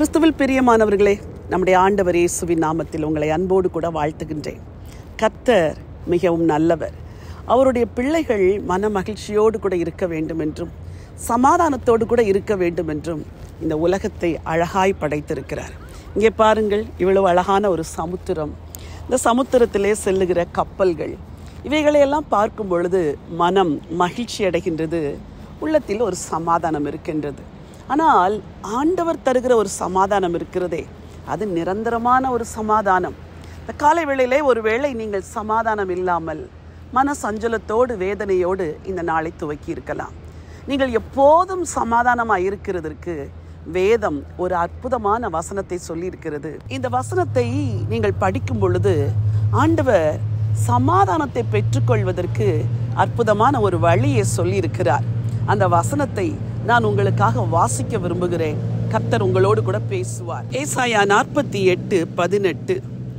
கிறிஸ்துவில் பிரியமானவர்களே நம்முடைய ஆண்டவர் இயேசுவின் நாமத்தில் உங்களை அன்போடு கூட வாழ்த்துகின்றேன் கர்த்தர் மிகவும் நல்லவர் அவருடைய பிள்ளைகள் மன மகிழ்ச்சியோடு கூட இருக்க வேண்டும் என்றும் சமாதானத்தோடு கூட இருக்க வேண்டும் என்றும் இந்த உலகத்தை அழகாய் படைத்திருக்கிறார் இங்கே பாருங்கள் இவ்வளவு அழகான ஒரு சமுத்திரம் இந்த சமுத்திரத்திலே செல்லுகிற கப்பல்கள் இவைகளையெல்லாம் பார்க்கும் பொழுது மனம் மகிழ்ச்சி அடைகின்றது உள்ளத்தில் ஒரு சமாதானம் இருக்கின்றது ஆனால் ஆண்டவர் தருகிற ஒரு சமாதானம் இருக்கிறதே அது நிரந்தரமான ஒரு சமாதானம் இந்த காலை வேளையிலே ஒருவேளை நீங்கள் சமாதானம் இல்லாமல் மன சஞ்சலத்தோடு வேதனையோடு இந்த நாளை துவக்கி இருக்கலாம் நீங்கள் எப்போதும் சமாதானமாக இருக்கிறதற்கு வேதம் ஒரு அற்புதமான வசனத்தை சொல்லியிருக்கிறது இந்த வசனத்தை நீங்கள் படிக்கும் பொழுது ஆண்டவர் சமாதானத்தை பெற்றுக்கொள்வதற்கு அற்புதமான ஒரு வழியை சொல்லியிருக்கிறார் அந்த வசனத்தை நான் உங்களுக்காக வாசிக்க விரும்புகிறேன் கர்த்தர் உங்களோடு கூட பேசுவார் ஏசாயா நாற்பத்தி எட்டு பதினெட்டு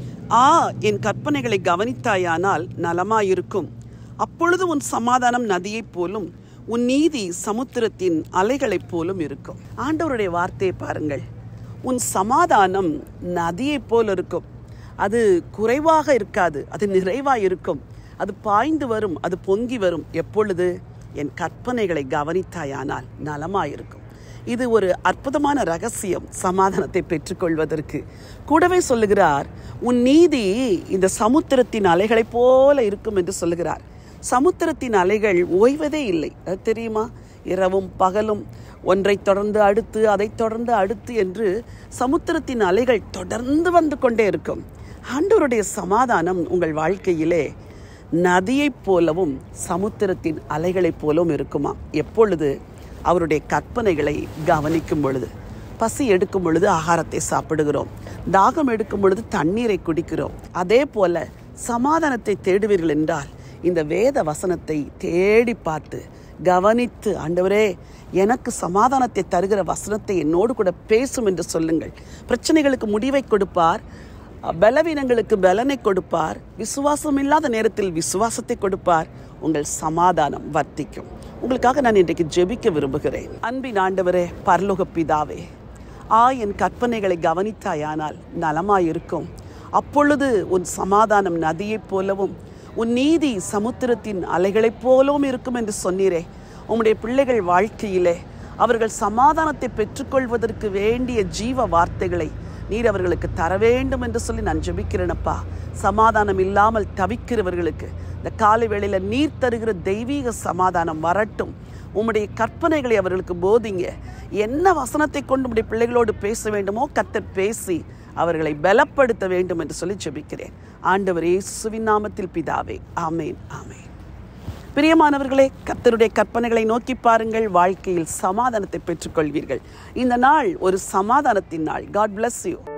ஆ என் கற்பனைகளை கவனித்தாயானால் நலமாயிருக்கும் அப்பொழுது உன் சமாதானம் நதியைப் போலும் உன் நீதி சமுத்திரத்தின் அலைகளைப் போலும் இருக்கும் ஆண்டவருடைய வார்த்தையை பாருங்கள் உன் சமாதானம் நதியைப் போல் இருக்கும் அது குறைவாக இருக்காது அது நிறைவாக இருக்கும் அது பாய்ந்து வரும் அது பொங்கி வரும் எப்பொழுது என் கற்பனைகளை கவனித்தாயானால் நலமாயிருக்கும் இது ஒரு அற்புதமான ரகசியம் சமாதானத்தை பெற்றுக்கொள்வதற்கு கூடவே சொல்லுகிறார் உன் நீதி இந்த சமுத்திரத்தின் அலைகளைப் போல இருக்கும் என்று சொல்லுகிறார் சமுத்திரத்தின் அலைகள் ஓய்வதே இல்லை அது தெரியுமா இரவும் பகலும் ஒன்றை தொடர்ந்து அடுத்து அதை தொடர்ந்து அடுத்து என்று சமுத்திரத்தின் அலைகள் தொடர்ந்து வந்து கொண்டே இருக்கும் ஆண்டவருடைய சமாதானம் உங்கள் வாழ்க்கையிலே நதியைப் போலவும் சமுத்திரத்தின் அலைகளைப் போலவும் இருக்குமா எப்பொழுது அவருடைய கற்பனைகளை கவனிக்கும் பொழுது பசி எடுக்கும் பொழுது ஆகாரத்தை சாப்பிடுகிறோம் தாகம் எடுக்கும் பொழுது தண்ணீரை குடிக்கிறோம் அதே போல சமாதானத்தை தேடுவீர்கள் என்றால் இந்த வேத வசனத்தை தேடி பார்த்து கவனித்து ஆண்டவரே எனக்கு சமாதானத்தை தருகிற வசனத்தை என்னோடு கூட பேசும் என்று சொல்லுங்கள் பிரச்சனைகளுக்கு முடிவை கொடுப்பார் பலவீனங்களுக்கு பலனை கொடுப்பார் விசுவாசம் இல்லாத நேரத்தில் விசுவாசத்தை கொடுப்பார் உங்கள் சமாதானம் வர்த்திக்கும் உங்களுக்காக நான் இன்றைக்கு ஜெபிக்க விரும்புகிறேன் அன்பின் ஆண்டவரே பரலோக பிதாவே ஆ என் கற்பனைகளை கவனித்தாயானால் நலமாயிருக்கும் அப்பொழுது உன் சமாதானம் நதியைப் போலவும் உன் நீதி சமுத்திரத்தின் அலைகளைப் போலவும் இருக்கும் என்று சொன்னீரே உம்முடைய பிள்ளைகள் வாழ்க்கையிலே அவர்கள் சமாதானத்தை பெற்றுக்கொள்வதற்கு வேண்டிய ஜீவ வார்த்தைகளை நீர் அவர்களுக்கு தர வேண்டும் என்று சொல்லி நான் ஜெபிக்கிறேனப்பா சமாதானம் இல்லாமல் தவிக்கிறவர்களுக்கு இந்த காலை வேளையில நீர் தருகிற தெய்வீக சமாதானம் வரட்டும் உம்முடைய கற்பனைகளை அவர்களுக்கு போதிங்க என்ன வசனத்தை கொண்டு உம்முடைய பிள்ளைகளோடு பேச வேண்டுமோ கத்தர் பேசி அவர்களை பலப்படுத்த வேண்டும் என்று சொல்லி ஜெபிக்கிறேன் ஆண்டவர் இயேசுவின் நாமத்தில் பிதாவே ஆமேன் ஆமேன் பிரியமானவர்களே கர்த்தருடைய கற்பனைகளை நோக்கி பாருங்கள் வாழ்க்கையில் சமாதானத்தை பெற்றுக்கொள்வீர்கள் இந்த நாள் ஒரு சமாதானத்தின் நாள் காட் bless யூ